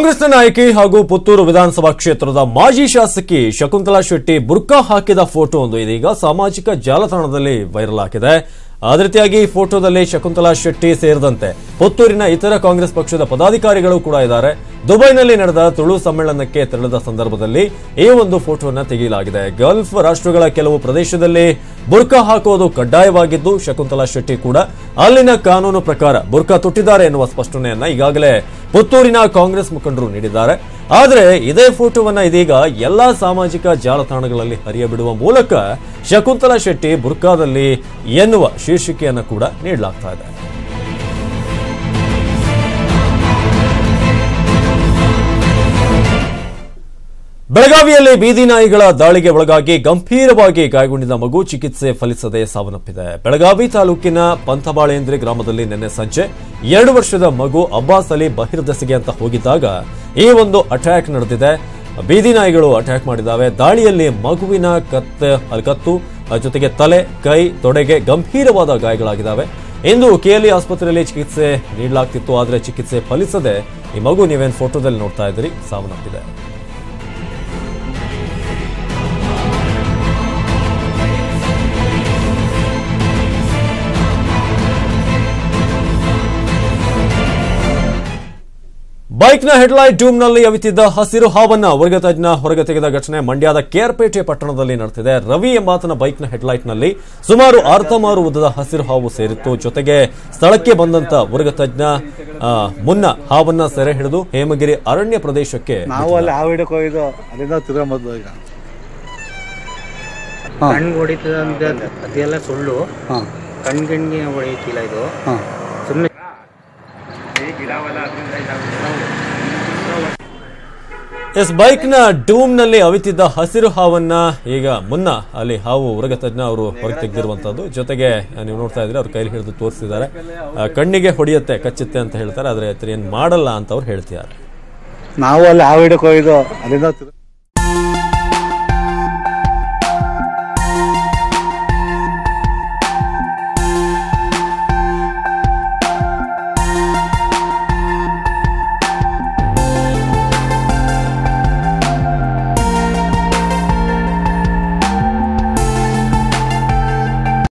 ಕಾಂಗ್ರೆಸ್ನ ನಾಯಕಿ ಹಾಗೂ ಪುತ್ತೂರು ವಿಧಾನಸಭಾ ಕ್ಷೇತ್ರದ ಮಾಜಿ ಶಾಸಕಿ ಶಕುಂತಲಾ ಶೆಟ್ಟಿ ಬುರ್ಕಾ ಹಾಕಿದ ಫೋಟೋ ಒಂದು ಇದೀಗ ಸಾಮಾಜಿಕ ಜಾಲತಾಣದಲ್ಲಿ ವೈರಲ್ ಆಗಿದೆ ಅದೇ ರೀತಿಯಾಗಿ ಈ ಫೋಟೋದಲ್ಲಿ ಶಕುಂತಲಾ ಶೆಟ್ಟಿ ಸೇರಿದಂತೆ ಪುತ್ತೂರಿನ ಇತರ ಕಾಂಗ್ರೆಸ್ ಪಕ್ಷದ ಪದಾಧಿಕಾರಿಗಳು ಕೂಡ ಇದ್ದಾರೆ ದುಬೈನಲ್ಲಿ ನಡೆದ ತುಳು ಸಮ್ಮೇಳನಕ್ಕೆ ತೆರಳಿದ ಸಂದರ್ಭದಲ್ಲಿ ಈ ಒಂದು ಫೋಟೋವನ್ನು ತೆಗೆಯಲಾಗಿದೆ ಗಲ್ಫ್ ರಾಷ್ಟ್ರಗಳ ಕೆಲವು ಪ್ರದೇಶದಲ್ಲಿ ಬುರ್ಕಾ ಹಾಕುವುದು ಕಡ್ಡಾಯವಾಗಿದ್ದು ಶಕುಂತಲಾ ಶೆಟ್ಟಿ ಕೂಡ ಅಲ್ಲಿನ ಕಾನೂನು ಪ್ರಕಾರ ಬುರ್ಕಾ ತೊಟ್ಟಿದ್ದಾರೆ ಎನ್ನುವ ಸ್ಪಷ್ಟನೆಯನ್ನ ಈಗಾಗಲೇ ಪುತ್ತೂರಿನ ಕಾಂಗ್ರೆಸ್ ಮುಖಂಡರು ನೀಡಿದ್ದಾರೆ ಆದರೆ ಇದೇ ಫೋಟೋವನ್ನ ಇದೀಗ ಎಲ್ಲಾ ಸಾಮಾಜಿಕ ಜಾಲತಾಣಗಳಲ್ಲಿ ಹರಿಯಬಿಡುವ ಮೂಲಕ ಶಕುಂತಲಾ ಶೆಟ್ಟಿ ಬುರ್ಕಾದಲ್ಲಿ ಎನ್ನುವ ಶೀರ್ಷಿಕೆಯನ್ನು ಕೂಡ ನೀಡಲಾಗ್ತಾ ಇದೆ ಬೆಳಗಾವಿಯಲ್ಲಿ ಬೀದಿ ನಾಯಿಗಳ ದಾಳಿಗೆ ಒಳಗಾಗಿ ಗಂಭೀರವಾಗಿ ಗಾಯಗೊಂಡಿದ್ದ ಮಗು ಚಿಕಿತ್ಸೆ ಫಲಿಸದೆ ಸಾವನ್ನಪ್ಪಿದೆ ಬೆಳಗಾವಿ ತಾಲೂಕಿನ ಪಂಥಬಾಳೇಂದ್ರಿ ಗ್ರಾಮದಲ್ಲಿ ನಿನ್ನೆ ಸಂಜೆ ಎರಡು ವರ್ಷದ ಮಗು ಅಬ್ಬಾಸ್ ಅಲಿ ಬಹಿರ್ದೆಸೆಗೆ ಅಂತ ಹೋಗಿದ್ದಾಗ ಈ ಒಂದು ಅಟ್ಯಾಕ್ ನಡೆದಿದೆ ಬೀದಿ ನಾಯಿಗಳು ಅಟ್ಯಾಕ್ ಮಾಡಿದ್ದಾವೆ ದಾಳಿಯಲ್ಲಿ ಮಗುವಿನ ಕತ್ ಅಲ್ಲಿ ಕತ್ತು ಆ ಜೊತೆಗೆ ತಲೆ ಕೈ ತೊಡೆಗೆ ಗಂಭೀರವಾದ ಗಾಯಗಳಾಗಿದ್ದಾವೆ ಇಂದು ಕೆಎಲ್ಇ ಆಸ್ಪತ್ರೆಯಲ್ಲಿ ಚಿಕಿತ್ಸೆ ನೀಡಲಾಗ್ತಿತ್ತು ಆದರೆ ಚಿಕಿತ್ಸೆ ಫಲಿಸದೆ ಈ ಮಗು ನೀವೇನು ಫೋಟೋದಲ್ಲಿ ನೋಡ್ತಾ ಇದ್ದೀರಿ ಸಾವನ್ನಪ್ಪಿದೆ ಬೈಕ್ನ ಹೆಡ್ಲೈಟ್ ಡೂಮ್ನಲ್ಲಿ ಅವಿತಿದ್ದ ಹಸಿರು ಹಾವನ್ನ ವರ್ಗತಜ್ಞ ಹೊರಗೆ ತೆಗೆದ ಘಟನೆ ಮಂಡ್ಯದ ಕೇರ್ಪೇಟೆ ಪಟ್ಟಣದಲ್ಲಿ ನಡೆದಿದೆ ರವಿ ಎಂಬಾತನ ಬೈಕ್ನ ಹೆಡ್ಲೈಟ್ನಲ್ಲಿ ಸುಮಾರು ಅರ್ಧ ಮಾರು ಉದ್ದದ ಹಸಿರು ಹಾವು ಸೇರಿತ್ತು ಜೊತೆಗೆ ಸ್ಥಳಕ್ಕೆ ಬಂದಂತ ವರ್ಗತಜ್ಞ ಆ, ಮುನ್ನ ಹಾವನ್ನ ಸೆರೆ ಹಿಡಿದು ಹೇಮಗಿರಿ ಅರಣ್ಯ ಪ್ರದೇಶಕ್ಕೆ ನಾವು ಅಲ್ಲಿ ಹಾವು ಹಿಡಕ್ ಹೋಗಿದ್ದು ಅಲ್ಲಿಂದ ತಿರ್ಗೊಂಬಂದು ಈಗ ಕಣ್ಣಿಗೆ ಹೊಡಿತದ ಅಂತ ಅದೆಲ್ಲ ಸುಳ್ಳು ಹಾಂ ಕಣ್ಗಣ್ಣಿಗೆ ಹೊಡೆಯುತ್ತಿಲ್ಲ ಇದು ಹಾಂ ಸುಮ್ಮನೆ ಎಸ್ ಬೈಕ್ನ ಡೂಮ್ನಲ್ಲಿ ಅವಿತಿದ್ದ ಹಸಿರು ಹಾವನ್ನ ಈಗ ಮುನ್ನ ಅಲ್ಲಿ ಹಾವು ಉರಗತಜ್ಞ ಅವರು ಹೊರಗೆ ತೆಗೆದಿರುವಂತದ್ದು ಜೊತೆಗೆ ನೀವು ನೋಡ್ತಾ ಇದ್ರೆ ಅವ್ರ ಕೈಲಿ ಹಿಡಿದು ತೋರಿಸಿದ್ದಾರೆ ಆ, ಕಣ್ಣಿಗೆ ಹೊಡೆಯುತ್ತೆ ಕಚ್ಚುತ್ತೆ ಅಂತ ಹೇಳ್ತಾರೆ ಆದ್ರೆ ಏನ್ ಮಾಡಲ್ಲ ಅಂತ ಅವ್ರು ಹೇಳ್ತಿದ್ದಾರೆ ನಾವು ಅಲ್ಲಿ ಹಾವು ಹಿಡಕ್ ಹೋಗಿದ್ದು ಅಲ್ಲಿಂದ ತಿರ್ಗ